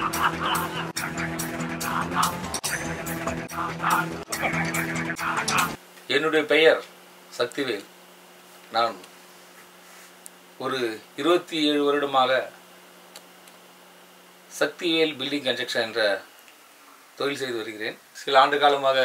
என்னுடைய பெயர் சக்திவேல் நான் ஒரு இருபத்தி ஏழு வருடமாக சக்திவேல் பில்டிங் கன்ஸ்ட்ரக்ஷன் என்ற தொழில் செய்து வருகிறேன் சில ஆண்டு காலமாக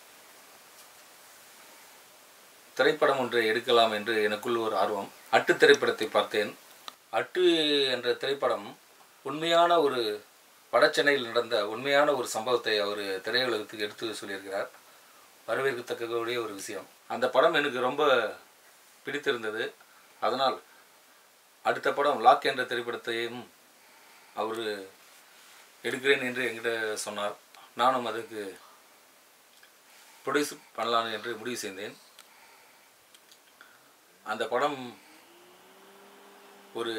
திரைப்படம் ஒன்றை எடுக்கலாம் என்று எனக்குள் ஒரு ஆர்வம் அட்டு திரைப்படத்தை பார்த்தேன் அட்டு என்ற திரைப்படம் உண்மையான ஒரு வடசென்னையில் நடந்த உண்மையான ஒரு சம்பவத்தை அவர் திரையுலகத்துக்கு எடுத்து சொல்லியிருக்கிறார் வரவேற்கத்தக்கக்கூடிய ஒரு விஷயம் அந்த படம் எனக்கு ரொம்ப பிடித்திருந்தது அதனால் அடுத்த படம் லாக் என்ற திரைப்படத்தையும் அவர் எடுக்கிறேன் என்று என்கிட்ட சொன்னார் நானும் அதுக்கு ப்ரொடியூஸ் பண்ணலாம் என்று முடிவு செய்தேன் அந்த படம் ஒரு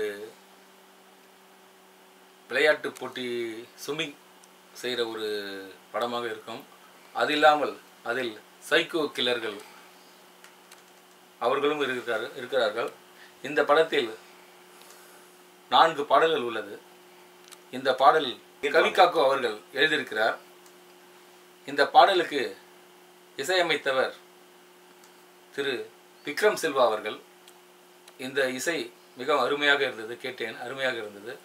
விளையாட்டு போட்டி ஸ்விம்மிங் செய்கிற ஒரு படமாக இருக்கும் அது இல்லாமல் அதில் சைக்கோ கில்லர்கள் அவர்களும் இருக்கிறார் இருக்கிறார்கள் இந்த படத்தில் நான்கு பாடல்கள் உள்ளது இந்த பாடல் கவிகாக்கு அவர்கள் எழுதியிருக்கிறார் இந்த பாடலுக்கு இசையமைத்தவர் திரு விக்ரம் சில்வா அவர்கள் இந்த இசை மிகவும் அருமையாக இருந்தது கேட்டேன் அருமையாக இருந்தது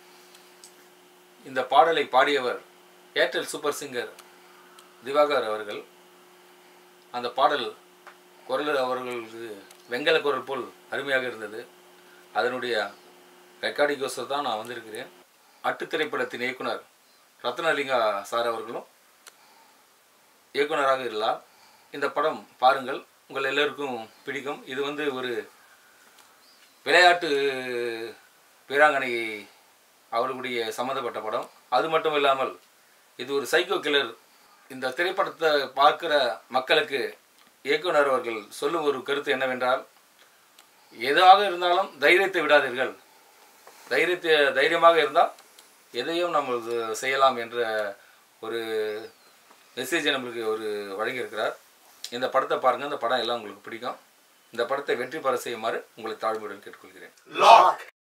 இந்த பாடலை பாடியவர் ஏர்டெல் சூப்பர் சிங்கர் திவாகர் அவர்கள் அந்த பாடல் குரல் அவர்களுக்கு வெங்கல குரல் போல் அருமையாக இருந்தது அதனுடைய ரெக்கார்டிங்கோசர் தான் நான் வந்திருக்கிறேன் அட்டு திரைப்படத்தின் இயக்குனர் ரத்னலிங்கா சார் அவர்களும் இயக்குனராக இருந்தார் இந்த படம் பாருங்கள் உங்கள் எல்லோருக்கும் பிடிக்கும் இது வந்து ஒரு விளையாட்டு வீராங்கனை அவர்களுடைய சம்மந்தப்பட்ட படம் அது மட்டும் இல்லாமல் இது ஒரு சைக்கோ கில்லர் இந்த திரைப்படத்தை பார்க்கிற மக்களுக்கு இயக்குனர் அவர்கள் சொல்லும் ஒரு கருத்து என்னவென்றால் எதாக இருந்தாலும் தைரியத்தை விடாதீர்கள் தைரியத்தை தைரியமாக இருந்தால் எதையும் நம்ம செய்யலாம் என்ற ஒரு மெசேஜை நம்மளுக்கு ஒரு வழங்கியிருக்கிறார் இந்த படத்தை பாருங்கள் இந்த படம் எல்லாம் உங்களுக்கு பிடிக்கும் இந்த படத்தை வெற்றி பெற செய்யுமாறு உங்களை தாழ்மையுடன் கேட்டுக்கொள்கிறேன் Lock.